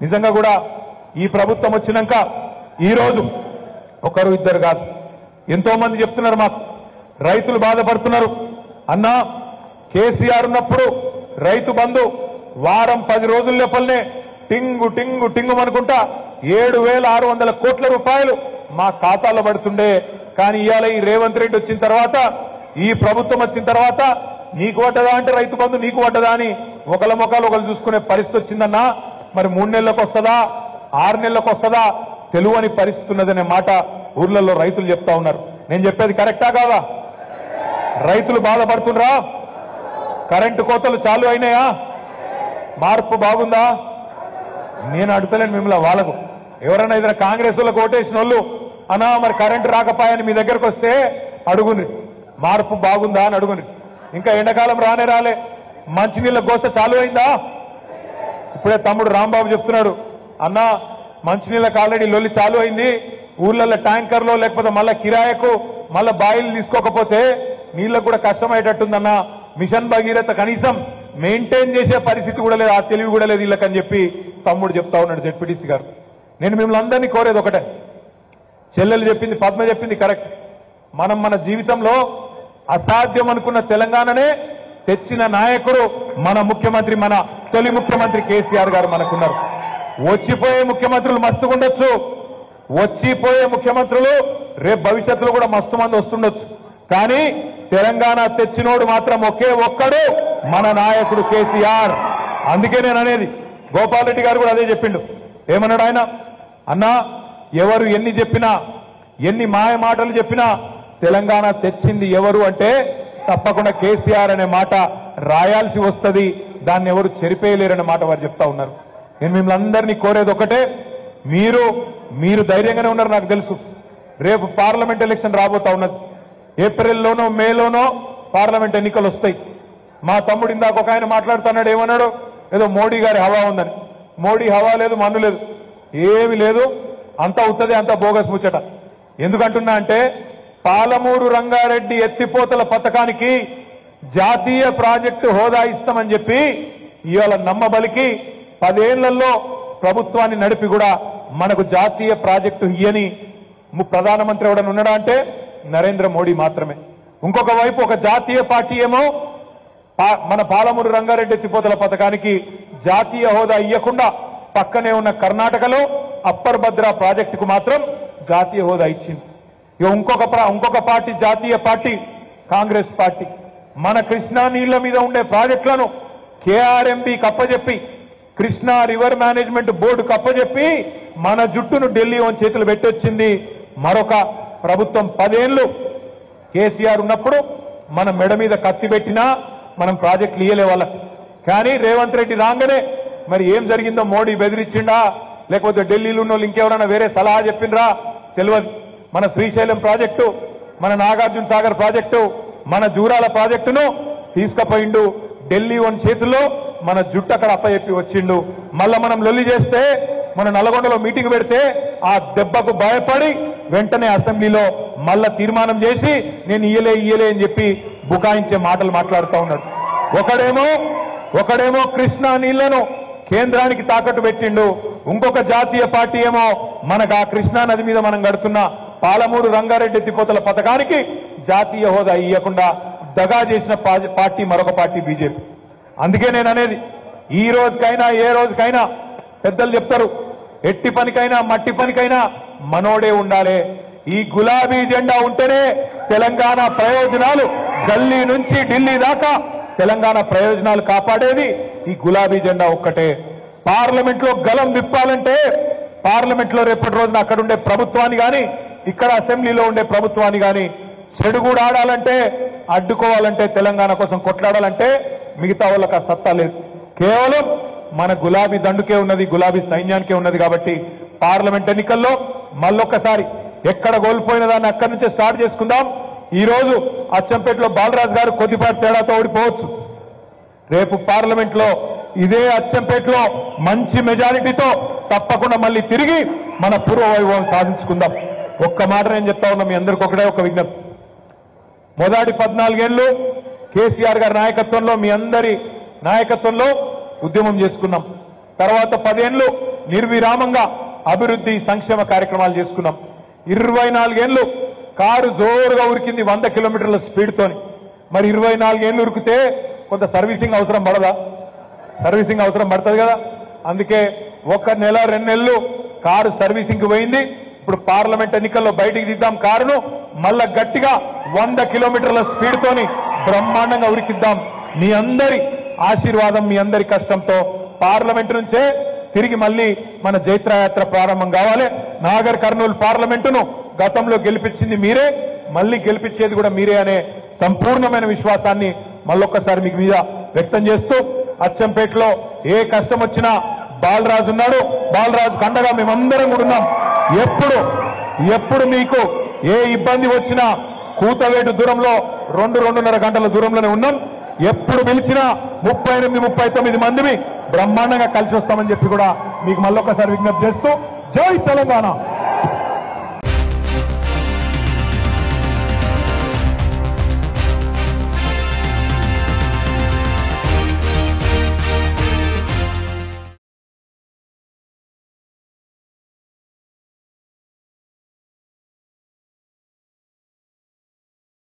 నిజంగా కూడా ఈ ప్రభుత్వం వచ్చినాక ఈ రోజు ఒకరు ఇద్దరు కాదు ఎంతో మంది చెప్తున్నారు మాకు రైతులు బాధపడుతున్నారు అన్నా కేసీఆర్ ఉన్నప్పుడు రైతు బంధు వారం పది రోజుల లోపలనే టింగు టింగు టింగు అనుకుంటా ఏడు వేల ఆరు వందల కోట్ల రూపాయలు మా ఖాతాలో పడుతుండే కానీ ఇవాళ ఈ రేవంత్ రెడ్డి వచ్చిన తర్వాత ఈ ప్రభుత్వం వచ్చిన తర్వాత నీకు పడ్డదా అంటే రైతు బంధు నీకు పడ్డదా అని ఒకళ్ళ మొక్కలు ఒకళ్ళు చూసుకునే పరిస్థితి వచ్చిందన్నా మరి మూడు నెలలకు వస్తుందా ఆరు నెలలకు వస్తుందా తెలువని పరిస్థితి ఉన్నదనే మాట ఊర్లలో రైతులు చెప్తా ఉన్నారు నేను చెప్పేది కరెక్టా కాదా రైతులు బాధపడుతుండ్రా కరెంటు కోతలు చాలు అయినాయా మార్పు బాగుందా నేను అడుగుతలేను మిమ్మల్ని వాళ్ళకు ఎవరైనా ఏదైనా కాంగ్రెస్ వాళ్ళకు ఓటేసిన వాళ్ళు అన్నా మరి కరెంటు రాకపోయాని మీ దగ్గరకు వస్తే అడుగుని మార్పు బాగుందా అని అడుగుని ఇంకా ఎండాకాలం రానే రాలే మంచినీళ్ళ గోస చాలు అయిందా ఇప్పుడే తమ్ముడు రాంబాబు చెప్తున్నాడు అన్నా మంచినీళ్ళకి ఆల్రెడీ లొల్లి చాలు అయింది ఊర్లలో ట్యాంకర్లో లేకపోతే మళ్ళా కిరాయకు మళ్ళా బాయిలు తీసుకోకపోతే నీళ్ళకు కూడా కష్టమయ్యేటట్టుందన్నా మిషన్ భగీరథ కనీసం మెయింటైన్ చేసే పరిస్థితి కూడా లేదు ఆ తెలివి కూడా లేదు వీళ్ళకని చెప్పి తమ్ముడు చెప్తా ఉన్నాడు జెడ్పీటీసీ గారు నేను మిమ్మల్ని అందరినీ కోరేది ఒకటే చెల్లెలు చెప్పింది పద్మ చెప్పింది కరెక్ట్ మనం మన జీవితంలో అసాధ్యం అనుకున్న తెలంగాణనే తెచ్చిన నాయకుడు మన ముఖ్యమంత్రి మన తొలి ముఖ్యమంత్రి కేసీఆర్ గారు మనకున్నారు వచ్చిపోయే ముఖ్యమంత్రులు మస్తుగా ఉండొచ్చు వచ్చిపోయే ముఖ్యమంత్రులు రేపు భవిష్యత్తులో కూడా మస్తు మంది వస్తుండొచ్చు కానీ తెలంగాణ తెచ్చినోడు మాత్రం ఒకే ఒక్కడు మన నాయకుడు కేసీఆర్ అందుకే నేను అనేది గోపాల్ రెడ్డి గారు కూడా అదే చెప్పిండు ఏమన్నాడు ఆయన అన్నా ఎవరు ఎన్ని చెప్పినా ఎన్ని మాయ మాటలు చెప్పినా తెలంగాణ తెచ్చింది ఎవరు అంటే తప్పకుండా కేసీఆర్ అనే మాట రాయాల్సి వస్తది దాన్ని ఎవరు చెరిపేయలేరనే మాట వారు చెప్తా ఉన్నారు నేను మిమ్మల్ని అందరినీ కోరేది ఒకటే మీరు మీరు ధైర్యంగానే ఉన్నారు నాకు తెలుసు రేపు పార్లమెంట్ ఎలక్షన్ రాబోతా ఉన్నది ఏప్రిల్లోనో మేలోనో పార్లమెంట్ ఎన్నికలు వస్తాయి మా తమ్ముడు ఇందాక ఒక ఆయన మాట్లాడుతున్నాడు ఏమన్నాడు ఏదో మోడీ గారి హవా ఉందని మోడీ హవా లేదు మన్ను లేదు ఏమి లేదు అంతా ఉత్తదే అంతా బోగస్ ముచ్చట ఎందుకంటున్నా అంటే పాలమూరు రంగారెడ్డి ఎత్తిపోతల పథకానికి జాతీయ ప్రాజెక్టు హోదా ఇస్తామని చెప్పి ఇవాళ నమ్మబలికి పదేళ్లలో ప్రభుత్వాన్ని నడిపి కూడా మనకు జాతీయ ప్రాజెక్టు ఇయ్యని ము- ప్రధానమంత్రి ఎవడన్నా ఉన్నాడా అంటే నరేంద్ర మోడీ మాత్రమే ఇంకొక వైపు ఒక జాతీయ పార్టీ ఏమో పా- మన పాలమూరు రంగారెడ్డి ఎత్తిపోతల పథకానికి జాతీయ హోదా ఇవ్వకుండా పక్కనే ఉన్న కర్ణాటకలో అప్పర్ భద్ర ప్రాజెక్టుకు మాత్రం జాతీయ హోదా ఇచ్చింది ఇక ఇంకొక ప్ర- ఇంకొక పార్టీ జాతీయ పార్టీ కాంగ్రెస్ పార్టీ మన కృష్ణా నీళ్ల మీద ఉండే ప్రాజెక్టులను కేఆర్ఎంబి కప్పజెప్పి కృష్ణా రివర్ మేనేజ్మెంట్ బోర్డు కప్పజెప్పి మన జుట్టును ఢిల్లీ వన్ చేతులు పెట్టొచ్చింది మరొక ప్రభుత్వం పదేళ్లు కేసీఆర్ ఉన్నప్పుడు మన మెడ మీద కత్తి పెట్టినా మనం ప్రాజెక్టులు ఇయ్యలే వాళ్ళకి కానీ రేవంత్ రెడ్డి రాగానే మరి ఏం జరిగిందో మోడీ బెదిరించిండా లేకపోతే ఢిల్లీలో ఉన్న వాళ్ళు ఇంకెవరైనా వేరే సలహా చెప్పిండ్రా తెలియదు మన శ్రీశైలం ప్రాజెక్టు మన నాగార్జున సాగర్ ప్రాజెక్టు మన జూరాల ప్రాజెక్టును తీసుకుపోయిండు ఢిల్లీ వన్ చేతుల్లో మన జుట్టు అక్కడ అప్పచెప్పి వచ్చిండు మళ్ళా మనం లొల్లి చేస్తే మన నల్గొండలో మీటింగ్ పెడితే ఆ దెబ్బకు భయపడి వెంటనే అసెంబ్లీలో మళ్ళా తీర్మానం చేసి నేను ఇయ్యలే ఇయ్యలే అని చెప్పి బుకాయించే మాటలు మాట్లాడుతూ ఉన్నాడు ఒకడేమో ఒకడేమో కృష్ణా నీళ్లను కేంద్రానికి తాకట్టు పెట్టిండు ఇంకొక జాతీయ పార్టీ ఏమో మనకు ఆ కృష్ణా నది మీద మనం గడుతున్న పాలమూరు రంగారెడ్డి ఎత్తిపోతల పథకానికి జాతీయ హోదా ఇవ్వకుండా దగా చేసిన పా- పార్టీ మరొక పార్టీ బీజేపీ అందుకే నేను అనేది ఈ రోజుకైనా ఏ రోజుకైనా పెద్దలు చెప్తారు ఎట్టి పనికైనా మట్టి పనికైనా మనోడే ఉండాలి ఈ గులాబీ జెండా ఉంటేనే తెలంగాణ ప్రయోజనాలు గల్లీ నుంచి ఢిల్లీ దాకా తెలంగాణ ప్రయోజనాలు కాపాడేది ఈ గులాబీ జెండా ఒక్కటే పార్లమెంట్ లో గలం విప్పాలంటే పార్లమెంట్ లో రేపటి రోజున అక్కడ ఉండే ప్రభుత్వాన్ని గాని ఇక్కడ అసెంబ్లీలో ఉండే ప్రభుత్వాన్ని గాని చెడుగుడు ఆడాలంటే అడ్డుకోవాలంటే తెలంగాణ కోసం కొట్లాడాలంటే మిగతా వాళ్ళకి ఆ సత్తా లేదు కేవలం మన గులాబీ దండుకే ఉన్నది గులాబీ సైన్యానికే ఉన్నది కాబట్టి పార్లమెంట్ ఎన్నికల్లో మళ్ళొక్కసారి ఎక్కడ కోల్పోయిన దాన్ని అక్కడి నుంచే స్టార్ట్ చేసుకుందాం ఈ రోజు అచ్చంపేటలో బాలరాజు గారు కొద్దిపాటి తేడాతో ఓడిపోవచ్చు రేపు పార్లమెంట్ లో ఇదే అచ్చంపేటలో మంచి మెజారిటీతో తప్పకుండా మళ్ళీ తిరిగి మన పూర్వ వైభవం సాధించుకుందాం ఒక్క మాట నేను చెప్తా ఉన్నా మీ అందరికి ఒకటే ఒక విజ్ఞప్తి మొదటి పద్నాలుగేళ్లు కేసీఆర్ గారి నాయకత్వంలో మీ అందరి నాయకత్వంలో ఉద్యమం చేసుకున్నాం తర్వాత పదేళ్లు నిర్విరామంగా అభివృద్ధి సంక్షేమ కార్యక్రమాలు చేసుకున్నాం ఇరవై నాలుగేళ్లు కారు జోరుగా ఉరికింది వంద కిలోమీటర్ల స్పీడ్ తోని మరి ఇరవై నాలుగేళ్లు ఉరికితే కొంత సర్వీసింగ్ అవసరం పడదా సర్వీసింగ్ అవసరం పడుతుంది కదా అందుకే ఒక నెల రెండు నెలలు కారు సర్వీసింగ్ పోయింది ఇప్పుడు పార్లమెంట్ ఎన్నికల్లో బయటికి దిద్దాం కారును మళ్ళా గట్టిగా వంద కిలోమీటర్ల స్పీడ్ తోని బ్రహ్మాండంగా ఉరికిద్దాం మీ అందరి ఆశీర్వాదం మీ అందరి కష్టంతో పార్లమెంట్ నుంచే తిరిగి మళ్ళీ మన జైత్రయాత్ర ప్రారంభం కావాలి నాగర్ కర్నూలు పార్లమెంటును గతంలో గెలిపించింది మీరే మళ్ళీ గెలిపించేది కూడా మీరే అనే సంపూర్ణమైన విశ్వాసాన్ని మళ్ళొక్కసారి మీకు మీద వ్యక్తం చేస్తూ అచ్చంపేటలో ఏ కష్టం వచ్చినా బాలరాజు ఉన్నాడు బాలరాజు కండగా మేమందరం కూడా ఉన్నాం ఎప్పుడు ఎప్పుడు మీకు ఏ ఇబ్బంది వచ్చినా కూతవేటు దూరంలో రెండు రెండున్నర గంటల దూరంలోనే ఉన్నాం ఎప్పుడు పిలిచినా ముప్పై ఎనిమిది ముప్పై తొమ్మిది మందిని బ్రహ్మాండంగా కలిసి వస్తామని చెప్పి కూడా మీకు మళ్ళొకసారి విజ్ఞప్తి చేస్తూ జై తెలంగాణ